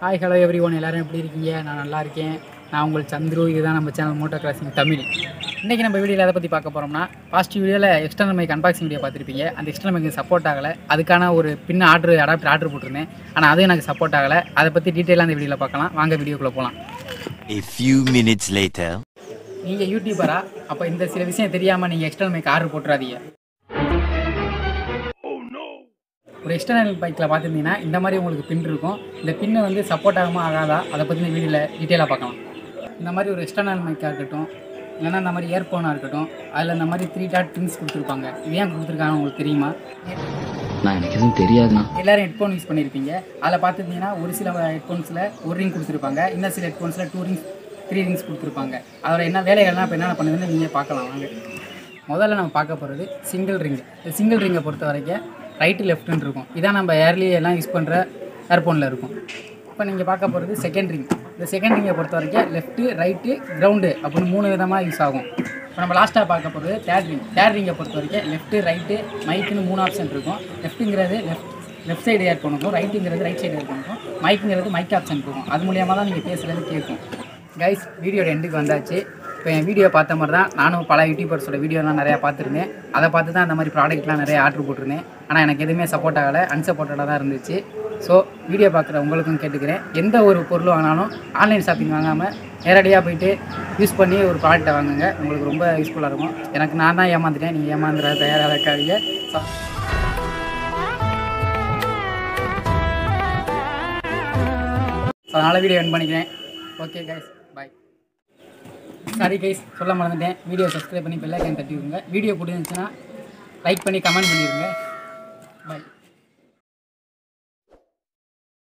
Hi hello every one எல்லோரும் எப்படி இருக்கீங்க நான் நல்லா இருக்கேன் நான் உங்கள் சந்துரு இதுதான் நம்ம சேனல் மோட்டோ கிராசிங் தமிழ் இன்றைக்கி நம்ம வீடியோவில் எதை பற்றி பார்க்க போகிறோம்னா பாஸ்ட் வீடியோவில் எக்ஸ்டர்னல் மைக் அன்பாக்சிங் வீடியோ பார்த்துருப்பீங்க அந்த எக்ஸ்டர்னல் மைக்கு சப்போர்ட் ஆகலை அதுக்கான ஒரு பின் ஆர்டர் அடாப்டர் ஆர்டர் போட்டிருந்தேன் ஆனால் அதுவும் எனக்கு சப்போர்ட் ஆகலை அதை பற்றி டீட்டெயிலாக அந்த வீடியோவில் பார்க்கலாம் வாங்க வீடியோக்குள்ளே போகலாம் A few minutes later. நீங்கள் யூடியூபரா அப்போ இந்த சில விஷயம் தெரியாமல் நீங்கள் எக்ஸ்டர்னல் மைக் ஆர்டர் போட்டுறாதீங்க ஒரு எக்ஸ்டர்னல் பைக்கில் பார்த்துருந்தீங்கன்னா இந்த மாதிரி உங்களுக்கு பின் இருக்கும் இந்த பின்னு வந்து சப்போர்ட் ஆகாமல் ஆகாதா அதை பற்றி இந்த வீடியோவில் டீட்டெயிலாக பார்க்கலாம் இந்த மாதிரி ஒரு எக்ஸ்டர்னல் மைக்காக இருக்கட்டும் இல்லைன்னா இந்த மாதிரி இயர்ஃபோனாக இருக்கட்டும் அதில் இந்த மாதிரி த்ரீ டாட் பின்ஸ் கொடுத்துருப்பாங்க இது ஏன் கொடுத்துருக்காங்க உங்களுக்கு தெரியுமா நான் எனக்கு எதுவும் தெரியாதுண்ணா எல்லாரும் ஹெட்ஃபோன் யூஸ் பண்ணியிருப்பீங்க அதில் பார்த்துருந்தீங்கன்னா ஒரு சில ஹெட்ஃபோன்ஸில் ஒரு ரிங் கொடுத்துருப்பாங்க இன்னும் சில ஹெட்ஃபோன்ஸில் டூ ரிங்ஸ் த்ரீ ரிங்ஸ் கொடுத்துருப்பாங்க அதோட என்ன வேலைகள்லாம் இப்போ என்னென்ன பண்ணுதுன்னு நீங்கள் பார்க்கலாம் வாங்க முதல்ல நம்ம பார்க்க போகிறது சிங்கிள் ரிங் இந்த சிங்கிள் ரிங்கை பொறுத்த வரைக்கும் ரைட்டு லெஃப்ட்டுன்னு இருக்கும் இதான் நம்ம ஏர்லி எல்லாம் யூஸ் பண்ணுற ஏர்ஃபோனில் இருக்கும் இப்போ நீங்கள் பார்க்க போகிறது செகண்ட் ரிங் இந்த செகண்ட் ரிங்கை பொறுத்த வரைக்கும் லெஃப்ட்டு ரைட்டு கிரவுண்டு அப்படின்னு மூணு விதமாக யூஸ் ஆகும் இப்போ நம்ம லாஸ்ட்டாக பார்க்க போகிறது தேர்ட் ரிங் தேர்ட் ரிங்கை பொறுத்த வரைக்கும் லெஃப்ட்டு ரைட்டு மைக்குன்னு மூணு ஆப்ஷன் இருக்கும் லெஃப்ட்டுங்கிறது லெஃப்ட் லெஃப்ட் சைடு ஏர் இருக்கும் ரைட்டுங்கிறது ரைட் சைடு ஏர் இருக்கும் மைக்குங்கிறது மைக் ஆப்ஷன் இருக்கும் அது மூலியமாக தான் நீங்கள் பேசுகிறது கேட்கும் கைஸ் வீடியோட எண்டுக்கு வந்தாச்சு இப்போ என் வீடியோ பார்த்த மாதிரி தான் நானும் பல யூடியூபர்ஸோட வீடியோலாம் நிறையா பார்த்துருந்தேன் அதை பார்த்து தான் இந்த மாதிரி ப்ராடக்ட்லாம் நிறைய ஆர்டர் போட்டிருந்தேன் ஆனால் எனக்கு எதுவுமே சப்போர்ட் ஆகலை அன்சப்போர்ட்டடாக தான் இருந்துச்சு ஸோ வீடியோ பார்க்குற உங்களுக்கும் கேட்டுக்கிறேன் எந்த ஒரு பொருள் வாங்கினாலும் ஆன்லைன் ஷாப்பிங் வாங்காமல் நேரடியாக போயிட்டு யூஸ் பண்ணி ஒரு ப்ராடக்ட்டை வாங்குங்க உங்களுக்கு ரொம்ப யூஸ்ஃபுல்லாக இருக்கும் எனக்கு நான் தான் ஏமாந்துட்டேன் நீங்கள் ஏமாந்துட தயாராக இருக்காதீங்க ஸோ அதனால் வீடியோ என் பண்ணிக்கிறேன் okay guys bye sorry guys சொல்ல மறந்துட்டேன் வீடியோ சப்ஸ்கிரைப் பண்ணி பெல்லைக்கன் தட்டி விடுங்க வீடியோ பிடிச்சிருந்துச்சுன்னா லைக் பண்ணி கமெண்ட் பண்ணிடுங்க பாய்